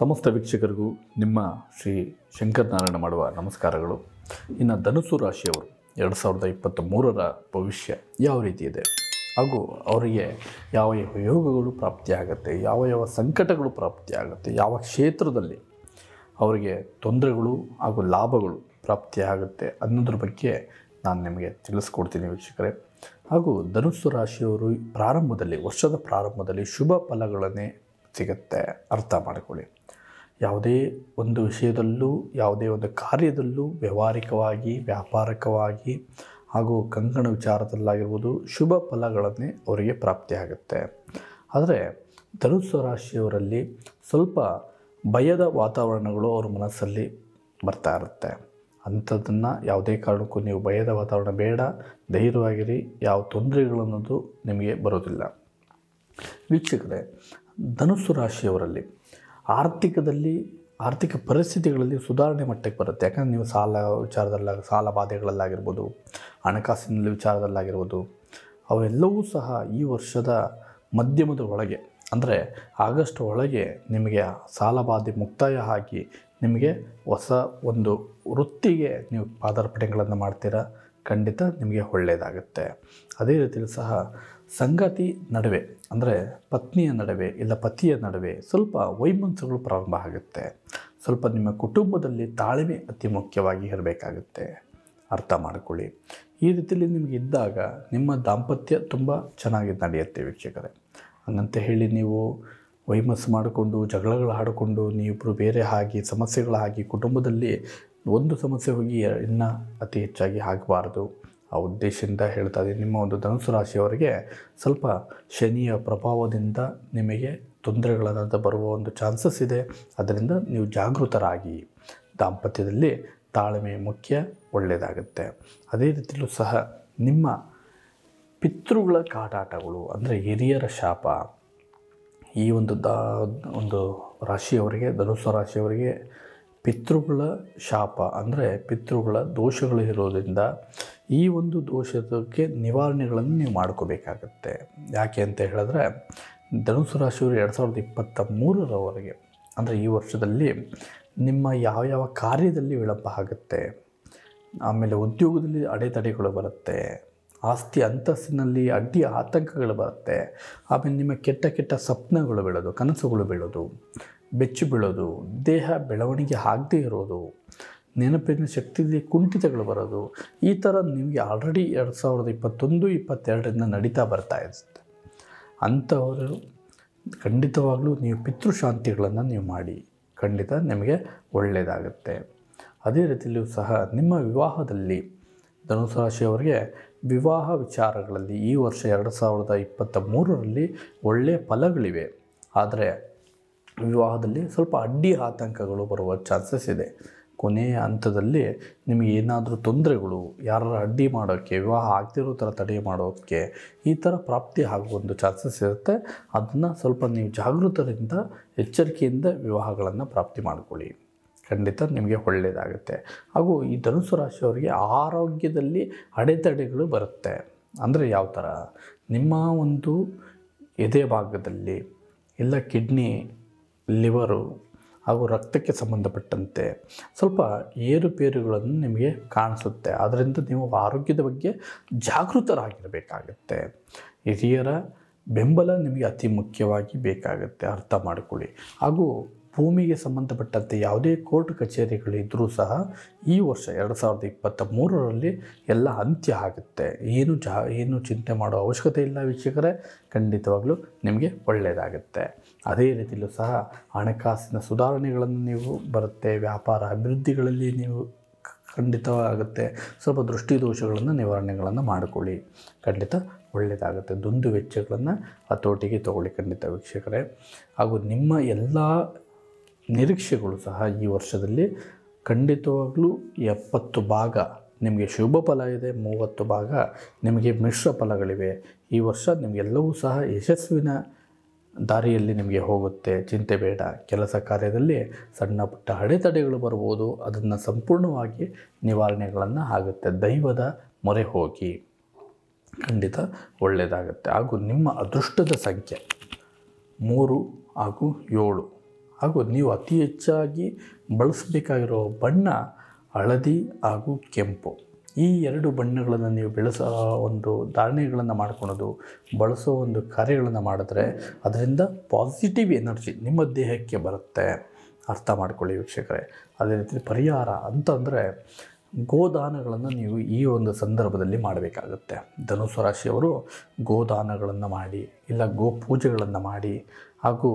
ಸಮಸ್ತ ವೀಕ್ಷಕರಿಗೂ ನಿಮ್ಮ ಶ್ರೀ ಶಂಕರನಾರಾಯಣ ಮಾಡುವ ನಮಸ್ಕಾರಗಳು ಇನ್ನು ಧನುಸು ರಾಶಿಯವರು ಎರಡು ಸಾವಿರದ ಇಪ್ಪತ್ತ ಮೂರರ ಭವಿಷ್ಯ ಯಾವ ರೀತಿ ಇದೆ ಹಾಗೂ ಅವರಿಗೆ ಯಾವ ಯಾವ ಯೋಗಗಳು ಪ್ರಾಪ್ತಿಯಾಗತ್ತೆ ಯಾವ ಯಾವ ಸಂಕಟಗಳು ಪ್ರಾಪ್ತಿಯಾಗತ್ತೆ ಯಾವ ಕ್ಷೇತ್ರದಲ್ಲಿ ಅವರಿಗೆ ತೊಂದರೆಗಳು ಹಾಗೂ ಲಾಭಗಳು ಪ್ರಾಪ್ತಿಯಾಗುತ್ತೆ ಅನ್ನೋದ್ರ ಬಗ್ಗೆ ನಾನು ನಿಮಗೆ ತಿಳಿಸ್ಕೊಡ್ತೀನಿ ವೀಕ್ಷಕರೇ ಹಾಗೂ ಧನುಸ್ಸು ರಾಶಿಯವರು ಪ್ರಾರಂಭದಲ್ಲಿ ವರ್ಷದ ಪ್ರಾರಂಭದಲ್ಲಿ ಶುಭ ಫಲಗಳನ್ನೇ ಸಿಗುತ್ತೆ ಅರ್ಥ ಮಾಡಿಕೊಳ್ಳಿ ಯಾವುದೇ ಒಂದು ವಿಷಯದಲ್ಲೂ ಯಾವುದೇ ಒಂದು ಕಾರ್ಯದಲ್ಲೂ ವ್ಯಾವಹಾರಿಕವಾಗಿ ವ್ಯಾಪಾರಿಕವಾಗಿ ಹಾಗೂ ಕಂಕಣ ವಿಚಾರದಲ್ಲಾಗಿರ್ಬೋದು ಶುಭ ಫಲಗಳನ್ನೇ ಅವರಿಗೆ ಪ್ರಾಪ್ತಿಯಾಗುತ್ತೆ ಆದರೆ ಧನುಸ್ಸು ರಾಶಿಯವರಲ್ಲಿ ಸ್ವಲ್ಪ ಭಯದ ವಾತಾವರಣಗಳು ಅವ್ರ ಮನಸ್ಸಲ್ಲಿ ಬರ್ತಾ ಇರುತ್ತೆ ಅಂಥದ್ದನ್ನು ಯಾವುದೇ ಕಾರಣಕ್ಕೂ ನೀವು ಭಯದ ವಾತಾವರಣ ಬೇಡ ಧೈರ್ಯವಾಗಿರಿ ಯಾವ ತೊಂದರೆಗಳು ಅನ್ನೋದು ನಿಮಗೆ ಬರೋದಿಲ್ಲ ವೀಕ್ಷಕರೇ ಧನುಸ್ಸು ರಾಶಿಯವರಲ್ಲಿ ಆರ್ಥಿಕದಲ್ಲಿ ಆರ್ಥಿಕ ಪರಿಸ್ಥಿತಿಗಳಲ್ಲಿ ಸುಧಾರಣೆ ಮಟ್ಟಕ್ಕೆ ಬರುತ್ತೆ ಯಾಕಂದರೆ ನೀವು ಸಾಲ ವಿಚಾರದಲ್ಲ ಸಾಲ ಬಾಧೆಗಳಲ್ಲಾಗಿರ್ಬೋದು ಹಣಕಾಸಿನ ವಿಚಾರದಲ್ಲಾಗಿರ್ಬೋದು ಅವೆಲ್ಲವೂ ಸಹ ಈ ವರ್ಷದ ಮಧ್ಯಮದ ಒಳಗೆ ಅಂದರೆ ಆಗಸ್ಟ್ ಒಳಗೆ ನಿಮಗೆ ಸಾಲ ಬಾಧೆ ಮುಕ್ತಾಯ ಆಗಿ ನಿಮಗೆ ಹೊಸ ಒಂದು ವೃತ್ತಿಗೆ ನೀವು ಪಾದಾರ್ಪಣೆಗಳನ್ನು ಮಾಡ್ತೀರಾ ಖಂಡಿತ ನಿಮಗೆ ಒಳ್ಳೆಯದಾಗುತ್ತೆ ಅದೇ ರೀತಿಯಲ್ಲಿ ಸಹ ಸಂಗಾತಿ ನಡುವೆ ಅಂದರೆ ಪತ್ನಿಯ ನಡುವೆ ಇಲ್ಲ ಪತಿಯ ನಡುವೆ ಸ್ವಲ್ಪ ವೈಮನಸ್ಸುಗಳು ಪ್ರಾರಂಭ ಆಗುತ್ತೆ ಸ್ವಲ್ಪ ನಿಮ್ಮ ಕುಟುಂಬದಲ್ಲಿ ತಾಳ್ಮೆ ಅತಿ ಮುಖ್ಯವಾಗಿ ಇರಬೇಕಾಗುತ್ತೆ ಅರ್ಥ ಮಾಡಿಕೊಳ್ಳಿ ಈ ರೀತಿಯಲ್ಲಿ ನಿಮಗೆ ಇದ್ದಾಗ ನಿಮ್ಮ ದಾಂಪತ್ಯ ತುಂಬ ಚೆನ್ನಾಗಿ ನಡೆಯುತ್ತೆ ವೀಕ್ಷಕರೇ ಹಂಗಂತ ಹೇಳಿ ನೀವು ವೈಮಸ್ಸು ಮಾಡಿಕೊಂಡು ಜಗಳಗಳು ಆಡಿಕೊಂಡು ನೀವಿಬ್ಬರು ಬೇರೆ ಆಗಿ ಸಮಸ್ಯೆಗಳಾಗಿ ಕುಟುಂಬದಲ್ಲಿ ಒಂದು ಸಮಸ್ಯೆ ಹೋಗಿ ಇನ್ನು ಅತಿ ಹೆಚ್ಚಾಗಿ ಆಗಬಾರ್ದು ಆ ಉದ್ದೇಶದಿಂದ ಹೇಳ್ತಾ ಇದ್ದೀನಿ ನಿಮ್ಮ ಒಂದು ಧನುಸು ರಾಶಿಯವರಿಗೆ ಸ್ವಲ್ಪ ಶನಿಯ ಪ್ರಭಾವದಿಂದ ನಿಮಗೆ ತೊಂದರೆಗಳಾದ ಬರುವ ಒಂದು ಚಾನ್ಸಸ್ ಇದೆ ಅದರಿಂದ ನೀವು ಜಾಗೃತರಾಗಿ ದಾಂಪತ್ಯದಲ್ಲಿ ತಾಳ್ಮೆ ಮುಖ್ಯ ಒಳ್ಳೆಯದಾಗುತ್ತೆ ಅದೇ ರೀತಿಯಲ್ಲೂ ಸಹ ನಿಮ್ಮ ಪಿತೃಗಳ ಕಾಟಾಟಗಳು ಅಂದರೆ ಹಿರಿಯರ ಶಾಪ ಈ ಒಂದು ದಾ ಒಂದು ರಾಶಿಯವರಿಗೆ ಧನುಸ್ಸು ರಾಶಿಯವರಿಗೆ ಪಿತೃಗಳ ಶಾಪ ಅಂದರೆ ಪಿತೃಗಳ ದೋಷಗಳು ಇರೋದ್ರಿಂದ ಈ ಒಂದು ದೋಷಕ್ಕೆ ನಿವಾರಣೆಗಳನ್ನು ನೀವು ಮಾಡ್ಕೋಬೇಕಾಗತ್ತೆ ಯಾಕೆ ಅಂತ ಹೇಳಿದ್ರೆ ಧನುಸ್ಸು ರಾಶಿಯವರು ಎರಡು ಸಾವಿರದ ಇಪ್ಪತ್ತ ಮೂರರವರೆಗೆ ಅಂದರೆ ಈ ವರ್ಷದಲ್ಲಿ ನಿಮ್ಮ ಯಾವ ಯಾವ ಕಾರ್ಯದಲ್ಲಿ ವಿಳಂಬ ಆಗುತ್ತೆ ಆಮೇಲೆ ಉದ್ಯೋಗದಲ್ಲಿ ಅಡೆತಡೆಗಳು ಬರುತ್ತೆ ಆಸ್ತಿ ಅಂತಸ್ತಿನಲ್ಲಿ ಅಡ್ಡಿ ಆತಂಕಗಳು ಬರುತ್ತೆ ಆಮೇಲೆ ನಿಮ್ಮ ಕೆಟ್ಟ ಕೆಟ್ಟ ಸ್ವಪ್ನಗಳು ಬೀಳೋದು ಕನಸುಗಳು ಬೀಳೋದು ಬೆಚ್ಚು ಬೀಳೋದು ದೇಹ ಬೆಳವಣಿಗೆ ಆಗದೇ ಇರೋದು ನೆನಪಿನ ಶಕ್ತಿಯಲ್ಲಿ ಕುಂಠಿತಗಳು ಬರೋದು ಈ ಥರ ನಿಮಗೆ ಆಲ್ರೆಡಿ ಎರಡು ಸಾವಿರದ ಇಪ್ಪತ್ತೊಂದು ಇಪ್ಪತ್ತೆರಡರಿಂದ ನಡೀತಾ ಬರ್ತಾ ಇರುತ್ತೆ ಅಂಥವರು ಖಂಡಿತವಾಗಲೂ ನೀವು ಪಿತೃಶಾಂತಿಗಳನ್ನು ನೀವು ಮಾಡಿ ಖಂಡಿತ ನಿಮಗೆ ಒಳ್ಳೆಯದಾಗುತ್ತೆ ಅದೇ ರೀತಿಯಲ್ಲೂ ಸಹ ನಿಮ್ಮ ವಿವಾಹದಲ್ಲಿ ಧನುಸು ರಾಶಿಯವರಿಗೆ ವಿವಾಹ ವಿಚಾರಗಳಲ್ಲಿ ಈ ವರ್ಷ ಎರಡು ಸಾವಿರದ ಇಪ್ಪತ್ತ ಮೂರರಲ್ಲಿ ಒಳ್ಳೆಯ ಫಲಗಳಿವೆ ಆದರೆ ವಿವಾಹದಲ್ಲಿ ಸ್ವಲ್ಪ ಅಡ್ಡಿ ಆತಂಕಗಳು ಬರುವ ಚಾನ್ಸಸ್ ಇದೆ ಕೊನೆಯ ಹಂತದಲ್ಲಿ ನಿಮಗೆ ಏನಾದರೂ ತೊಂದರೆಗಳು ಯಾರು ಅಡ್ಡಿ ಮಾಡೋಕ್ಕೆ ವಿವಾಹ ಆಗ್ತಿರೋ ಥರ ತಡೆ ಮಾಡೋಕ್ಕೆ ಈ ಥರ ಪ್ರಾಪ್ತಿ ಆಗುವ ಒಂದು ಚಾನ್ಸಸ್ ಇರುತ್ತೆ ಅದನ್ನು ಸ್ವಲ್ಪ ನೀವು ಜಾಗೃತರಿಂದ ಎಚ್ಚರಿಕೆಯಿಂದ ವಿವಾಹಗಳನ್ನು ಪ್ರಾಪ್ತಿ ಮಾಡಿಕೊಳ್ಳಿ ಖಂಡಿತ ನಿಮಗೆ ಒಳ್ಳೆಯದಾಗುತ್ತೆ ಹಾಗೂ ಈ ಧನುಸು ರಾಶಿಯವರಿಗೆ ಆರೋಗ್ಯದಲ್ಲಿ ಅಡೆತಡೆಗಳು ಬರುತ್ತೆ ಅಂದರೆ ಯಾವ ಥರ ನಿಮ್ಮ ಒಂದು ಎದೆ ಭಾಗದಲ್ಲಿ ಇಲ್ಲ ಕಿಡ್ನಿ ಲಿವರು ಹಾಗೂ ರಕ್ತಕ್ಕೆ ಸಂಬಂಧಪಟ್ಟಂತೆ ಸ್ವಲ್ಪ ಏರುಪೇರುಗಳನ್ನು ನಿಮಗೆ ಕಾಣಿಸುತ್ತೆ ಅದರಿಂದ ನೀವು ಆರೋಗ್ಯದ ಬಗ್ಗೆ ಜಾಗೃತರಾಗಿರಬೇಕಾಗತ್ತೆ ಹಿರಿಯರ ಬೆಂಬಲ ನಿಮಗೆ ಅತಿ ಮುಖ್ಯವಾಗಿ ಬೇಕಾಗುತ್ತೆ ಅರ್ಥ ಮಾಡಿಕೊಳ್ಳಿ ಹಾಗೂ ಭೂಮಿಗೆ ಸಂಬಂಧಪಟ್ಟಂತೆ ಯಾವುದೇ ಕೋರ್ಟ್ ಕಚೇರಿಗಳಿದ್ದರೂ ಸಹ ಈ ವರ್ಷ ಎರಡು ಸಾವಿರದ ಇಪ್ಪತ್ತ ಮೂರರಲ್ಲಿ ಎಲ್ಲ ಅಂತ್ಯ ಆಗುತ್ತೆ ಏನು ಜಾ ಏನು ಚಿಂತೆ ಮಾಡೋ ಅವಶ್ಯಕತೆ ಇಲ್ಲ ವೀಕ್ಷಕರೇ ಖಂಡಿತವಾಗಲೂ ನಿಮಗೆ ಒಳ್ಳೆಯದಾಗುತ್ತೆ ಅದೇ ರೀತಿಯಲ್ಲೂ ಸಹ ಹಣಕಾಸಿನ ಸುಧಾರಣೆಗಳನ್ನು ನೀವು ಬರುತ್ತೆ ವ್ಯಾಪಾರ ಅಭಿವೃದ್ಧಿಗಳಲ್ಲಿ ನೀವು ಖಂಡಿತವಾಗುತ್ತೆ ಸ್ವಲ್ಪ ದೃಷ್ಟಿ ದೋಷಗಳನ್ನು ನಿವಾರಣೆಗಳನ್ನು ಮಾಡಿಕೊಳ್ಳಿ ಖಂಡಿತ ಒಳ್ಳೆಯದಾಗುತ್ತೆ ದುಂದು ವೆಚ್ಚಗಳನ್ನು ಹತೋಟಿಗೆ ತಗೊಳ್ಳಿ ಖಂಡಿತ ವೀಕ್ಷಕರೇ ಹಾಗೂ ನಿಮ್ಮ ಎಲ್ಲ ನಿರೀಕ್ಷೆಗಳು ಸಹ ಈ ವರ್ಷದಲ್ಲಿ ಖಂಡಿತವಾಗಲೂ ಎಪ್ಪತ್ತು ಭಾಗ ನಿಮಗೆ ಶುಭ ಫಲ ಇದೆ ಮೂವತ್ತು ಭಾಗ ನಿಮಗೆ ಮಿಶ್ರ ಫಲಗಳಿವೆ ಈ ವರ್ಷ ನಿಮಗೆಲ್ಲವೂ ಸಹ ಯಶಸ್ವಿನ ದಾರಿಯಲ್ಲಿ ನಿಮಗೆ ಹೋಗುತ್ತೆ ಚಿಂತೆ ಬೇಡ ಕೆಲಸ ಕಾರ್ಯದಲ್ಲಿ ಸಣ್ಣ ಪುಟ್ಟ ಅಡೆತಡೆಗಳು ಬರ್ಬೋದು ಅದನ್ನು ಸಂಪೂರ್ಣವಾಗಿ ನಿವಾರಣೆಗಳನ್ನು ಆಗುತ್ತೆ ದೈವದ ಮೊರೆ ಹೋಗಿ ಖಂಡಿತ ಒಳ್ಳೆಯದಾಗುತ್ತೆ ಹಾಗೂ ನಿಮ್ಮ ಅದೃಷ್ಟದ ಸಂಖ್ಯೆ ಮೂರು ಹಾಗೂ ಏಳು ಹಾಗೂ ನೀವು ಅತಿ ಹೆಚ್ಚಾಗಿ ಬಳಸಬೇಕಾಗಿರೋ ಬಣ್ಣ ಹಳದಿ ಹಾಗೂ ಕೆಂಪು ಈ ಎರಡು ಬಣ್ಣಗಳನ್ನು ನೀವು ಬೆಳೆಸೋ ಒಂದು ಧಾರಣೆಗಳನ್ನು ಮಾಡ್ಕೊಳೋದು ಬಳಸೋ ಒಂದು ಕಾರ್ಯಗಳನ್ನು ಮಾಡಿದ್ರೆ ಅದರಿಂದ ಪಾಸಿಟಿವ್ ಎನರ್ಜಿ ನಿಮ್ಮ ದೇಹಕ್ಕೆ ಬರುತ್ತೆ ಅರ್ಥ ಮಾಡ್ಕೊಳ್ಳಿ ವೀಕ್ಷಕರೇ ಅದೇ ರೀತಿ ಪರಿಹಾರ ಅಂತಂದರೆ ಗೋದಾನಗಳನ್ನು ನೀವು ಈ ಒಂದು ಸಂದರ್ಭದಲ್ಲಿ ಮಾಡಬೇಕಾಗುತ್ತೆ ಧನುಸು ರಾಶಿಯವರು ಗೋದಾನಗಳನ್ನು ಮಾಡಿ ಇಲ್ಲ ಗೋ ಪೂಜೆಗಳನ್ನು ಮಾಡಿ ಹಾಗೂ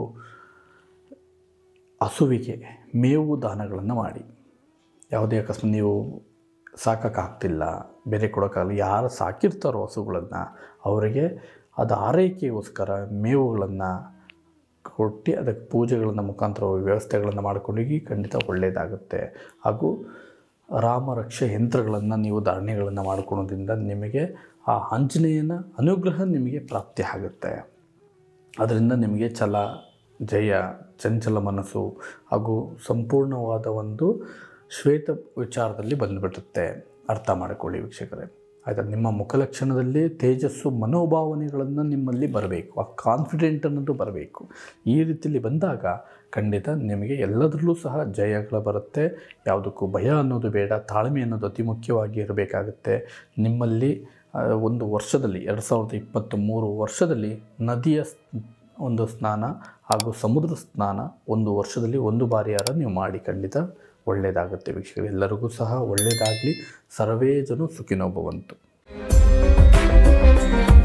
ಹಸುವಿಗೆ ಮೇವು ದಾನಗಳನ್ನು ಮಾಡಿ ಯಾವುದೇ ಅಕಸ್ಮಾತ್ ನೀವು ಸಾಕೋಕ್ಕಾಗ್ತಿಲ್ಲ ಬೇರೆ ಕೊಡೋಕ್ಕಾಗಲ್ಲ ಯಾರು ಸಾಕಿರ್ತಾರೋ ಹಸುಗಳನ್ನು ಅವರಿಗೆ ಅದು ಆರೈಕೆಗೋಸ್ಕರ ಮೇವುಗಳನ್ನು ಕೊಟ್ಟು ಅದಕ್ಕೆ ಪೂಜೆಗಳನ್ನು ಮುಖಾಂತರ ವ್ಯವಸ್ಥೆಗಳನ್ನು ಮಾಡ್ಕೊಂಡೋಗಿ ಖಂಡಿತ ಒಳ್ಳೆಯದಾಗುತ್ತೆ ಹಾಗೂ ರಾಮರಕ್ಷೆ ಯಂತ್ರಗಳನ್ನು ನೀವು ಧಾರಣೆಗಳನ್ನು ಮಾಡ್ಕೊಳೋದ್ರಿಂದ ನಿಮಗೆ ಆ ಆಂಜನೇಯನ ಅನುಗ್ರಹ ನಿಮಗೆ ಪ್ರಾಪ್ತಿ ಆಗುತ್ತೆ ಅದರಿಂದ ನಿಮಗೆ ಛಲ ಜಯ ಚಂಚಲ ಮನಸ್ಸು ಹಾಗೂ ಸಂಪೂರ್ಣವಾದ ಒಂದು ಶ್ವೇತ ವಿಚಾರದಲ್ಲಿ ಬಂದುಬಿಡುತ್ತೆ ಅರ್ಥ ಮಾಡಿಕೊಳ್ಳಿ ವೀಕ್ಷಕರೇ ಆಯಿತಾ ನಿಮ್ಮ ಮುಖಲಕ್ಷಣದಲ್ಲಿ ತೇಜಸ್ಸು ಮನೋಭಾವನೆಗಳನ್ನು ನಿಮ್ಮಲ್ಲಿ ಬರಬೇಕು ಆ ಕಾನ್ಫಿಡೆಂಟ್ ಅನ್ನೋದು ಬರಬೇಕು ಈ ರೀತಿಯಲ್ಲಿ ಬಂದಾಗ ಖಂಡಿತ ನಿಮಗೆ ಎಲ್ಲದರಲ್ಲೂ ಸಹ ಜಯಗಳು ಬರುತ್ತೆ ಯಾವುದಕ್ಕೂ ಭಯ ಅನ್ನೋದು ಬೇಡ ತಾಳ್ಮೆ ಅನ್ನೋದು ಅತಿ ಮುಖ್ಯವಾಗಿ ಇರಬೇಕಾಗುತ್ತೆ ನಿಮ್ಮಲ್ಲಿ ಆ, ಒಂದು ವರ್ಷದಲ್ಲಿ ಎರಡು ಸಾವಿರದ ಇಪ್ಪತ್ತ್ ಮೂರು ವರ್ಷದಲ್ಲಿ ನದಿಯ ಸ್- ಒಂದು ಸ್ನಾನ ಹಾಗೂ ಸಮುದ್ರ ಸ್ನಾನ ಒಂದು ವರ್ಷದಲ್ಲಿ ಒಂದು ಬಾರಿಯಾರ ನೀವು ಮಾಡಿ ಖಂಡಿತ ಒಳ್ಳೆಯದಾಗುತ್ತೆ ವೀಕ್ಷಕರು ಎಲ್ಲರಿಗೂ ಸಹ ಒಳ್ಳೆಯದಾಗಲಿ ಸರ್ವೇ ಜನ ಸುಖಿನೋ ಭವಂತು